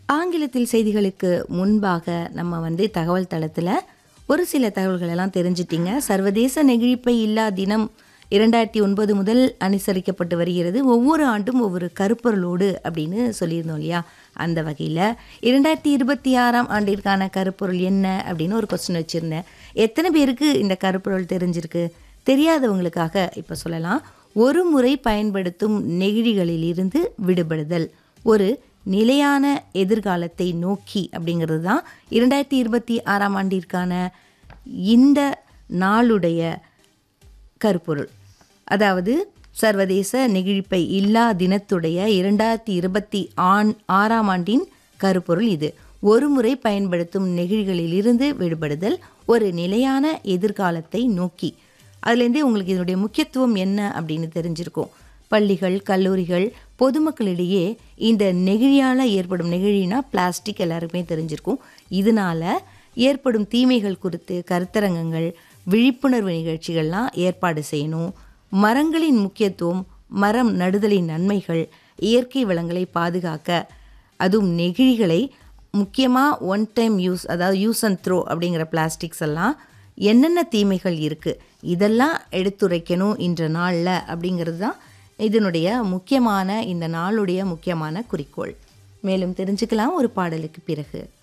ஆங்கிலத்தில் செய்திகளுக்கு முன்பாக நம்ம வந்து தகவல் தளத்தில் ஒரு சில தகவல்கள் எல்லாம் தெரிஞ்சிட்டிங்க சர்வதேச நெகிழிப்பை இல்லா தினம் இரண்டாயிரத்தி ஒன்பது முதல் அனுசரிக்கப்பட்டு வருகிறது ஒவ்வொரு ஆண்டும் ஒவ்வொரு கருப்பொருளோடு அப்படின்னு சொல்லியிருந்தோம் இல்லையா அந்த வகையில் இரண்டாயிரத்தி இருபத்தி ஆறாம் ஆண்டிற்கான கருப்பொருள் என்ன அப்படின்னு ஒரு கொஸ்டின் வச்சுருந்தேன் எத்தனை பேருக்கு இந்த கருப்பொருள் தெரிஞ்சிருக்கு தெரியாதவங்களுக்காக இப்போ சொல்லலாம் ஒரு முறை பயன்படுத்தும் நெகிழிகளில் இருந்து விடுபடுதல் ஒரு நிலையான எதிர்காலத்தை நோக்கி அப்படிங்கிறது தான் இரண்டாயிரத்தி இருபத்தி ஆறாம் ஆண்டிற்கான இந்த நாளுடைய கருப்பொருள் அதாவது சர்வதேச நெகிழிப்பை இல்லா தினத்துடைய இரண்டாயிரத்தி இருபத்தி ஆண் ஆறாம் ஆண்டின் கருப்பொருள் இது ஒரு முறை பயன்படுத்தும் நெகிழிகளில் இருந்து விடுபடுதல் ஒரு நிலையான எதிர்காலத்தை நோக்கி அதுலேருந்தே உங்களுக்கு இதனுடைய முக்கியத்துவம் என்ன அப்படின்னு தெரிஞ்சிருக்கும் பள்ளிகள் கல்லூரிகள் பொதுமக்களிடையே இந்த நெகிழியால் ஏற்படும் நெகிழினா பிளாஸ்டிக் எல்லாருக்குமே தெரிஞ்சிருக்கும் இதனால ஏற்படும் தீமைகள் குறித்து கருத்தரங்கங்கள் விழிப்புணர்வு நிகழ்ச்சிகள்லாம் ஏற்பாடு செய்யணும் மரங்களின் முக்கியத்துவம் மரம் நடுதலின் நன்மைகள் இயற்கை வளங்களை பாதுகாக்க அதுவும் நெகிழிகளை முக்கியமாக ஒன் டைம் யூஸ் அதாவது யூஸ் அண்ட் த்ரோ அப்படிங்கிற பிளாஸ்டிக்ஸ் எல்லாம் என்னென்ன தீமைகள் இருக்குது இதெல்லாம் எடுத்துரைக்கணும் இன்ற நாளில் அப்படிங்கிறது தான் இதனுடைய முக்கியமான இந்த நாளுடைய முக்கியமான குறிக்கோள் மேலும் தெரிஞ்சுக்கலாம் ஒரு பாடலுக்கு பிறகு